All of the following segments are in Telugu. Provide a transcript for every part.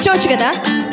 కూర్చోవచ్చు కదా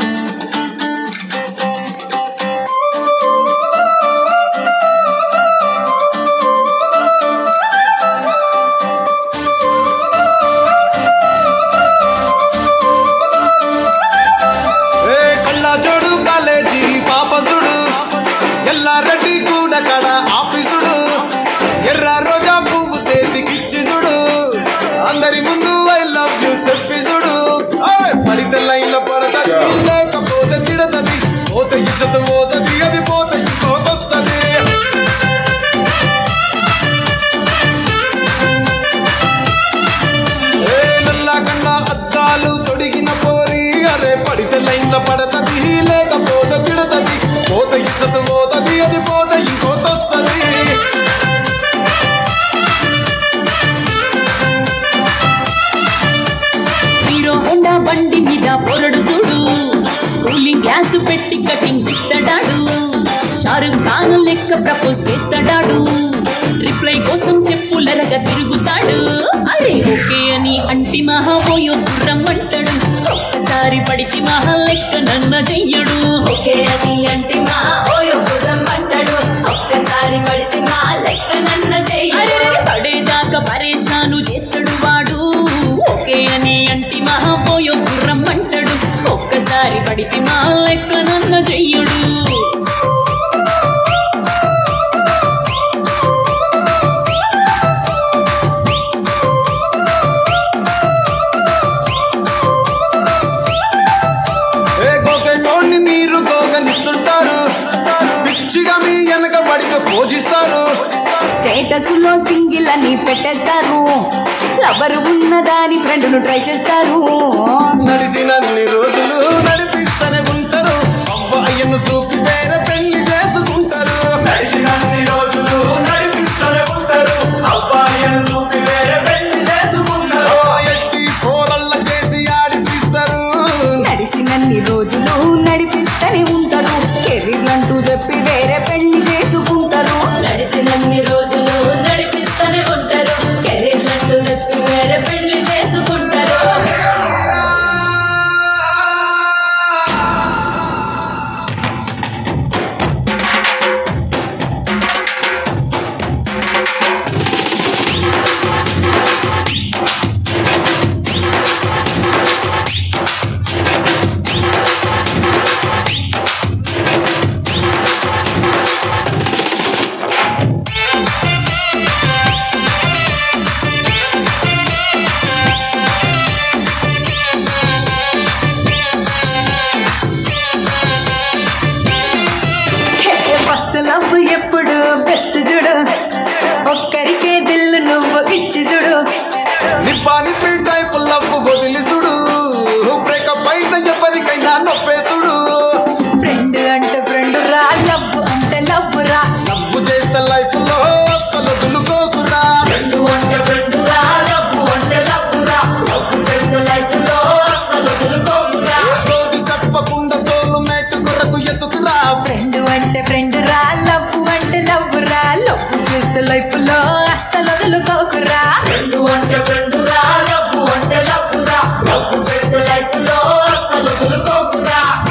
ఏ కళ్ళజోడు కాలేజీ పాపసుడు ఎల్లారెడ్డి కూడా కడ ఆఫీసుడు ఎర్ర రోజా పువ్వు సేతికిచ్చి చూడు అందరి ముందు ఐ లవ్ యూ చెప్పి చూడు ఏయ్, పడితే లైన్ లో పడతది లేకపోతే తిడతది పోత ఇచ్చత పోతది అది పోత ఇంకోతొస్తది ఏ నల్ల కన్న అద్దాలు తొడిగిన పోరి అరే పడితే లైన్ లో పడతది లేకపోతే తిడతది పోత ఇచ్చత పోతది అది పోత ఇంకోతొస్తది హీరో హోండా బండి మీద పొరడు చూడు కూలింగ్ గ్లాసు పెట్టి కటింగ్ ఇస్తాడాడు షారుఖ్ ఖాన్ లెక్క ప్రపోజ్ చేస్తాడాడు రిప్లై కోసం చెప్పులరగా తిరుగుతాడు అరే ఓకే అని అంటి మహాపోయో రమ్మంటాడు ఒక్కసారి పడితే మహా లెక్క నన్న చెయ్యడు ఓకే అని అంటే మా ఓయో గుర్రం అంటాడు ఒక్కసారి పడితే మా లెక్క నన్న చెయ్యి అరెరెరె పడేదాకా పరేషాను చేస్తాడు వాడు ఓకే అని అంటి మహాపోయో రమ్మంటాడు ఒక్కసారి పడితే మా లెక్క నన్న చెయ్యడు ఏ గోకెటోన్ని మీరు గోగనిస్తుంటారు పిచ్చిగా మీ వెనక పడితే పూజిస్తారు స్టేటస్ లో సింగిల్ అని పెట్టేస్తారు లవర్ ఉన్నదాని ఫ్రెండ్ను ట్రై చేస్తారు నడిచినన్ని రోజులు నడిపిస్తూనే ఉంటారు అబ్బాయిను చూపి వేరే పెళ్లి చేసుకుంటారు నడిచినన్ని రోజులు నడిపిస్తూనే ఉంటారు అబ్బాయిని చూపి వేరే పెళ్లి చేసుకుంటారు ఓ ఎట్టి పోరల్ల చేసి ఆడిపిస్తారు నడిచినన్ని రోజులు నడిపిస్తూనే ఉంటారు కెరీర్ అంటూ చెప్పి వేరే పెళ్లి చేసుకుంటారు నడిచినన్ని రోజులు నడిపిస్తూనే ఉంటారు కెరీర్లంటూ చెప్పి వేరే పెళ్లి చేసుకుంటారు ఫస్ట్ లవ్ ఎప్పుడు బెస్ట్ చూడు ఒక్కరికే దిల్లు నువ్వు ఇచ్చి చూడు నిప్పాని టైప్ లవ్ వదిలి చూడు బ్రేకప్ అయితే ఎవరికైనా నొప్పేసుడు ఫ్రెండ్ అంటే ఫ్రెండ్ రా లవ్ అంటే లవ్ రా లవ్ చేస్తే లైఫ్ లో అసలు దులుకోకురా ఫ్రెండ్ అంటే ఫ్రెండ్ రా లవ్ అంటే లవ్ రా లవ్ చేస్తే లైఫ్ లో అసలు వదులుకోకురా సోది చెప్పకుండా సోలు మేటు కొరకు ఎతుకురా ఫ్రెండ్ అంటే ఫ్రెండ్ రా లవ్ అంటే లవ్ రా లవ్ చేస్తే లైఫ్ లో అస్సలు వదులుకోకురా ఫ్రెండ్ అంటే ఫ్రెండ్ రా లవ్ అంటే లవ్ రా లవ్ చేస్తే లైఫ్ లో అసలు వదులుకోకురా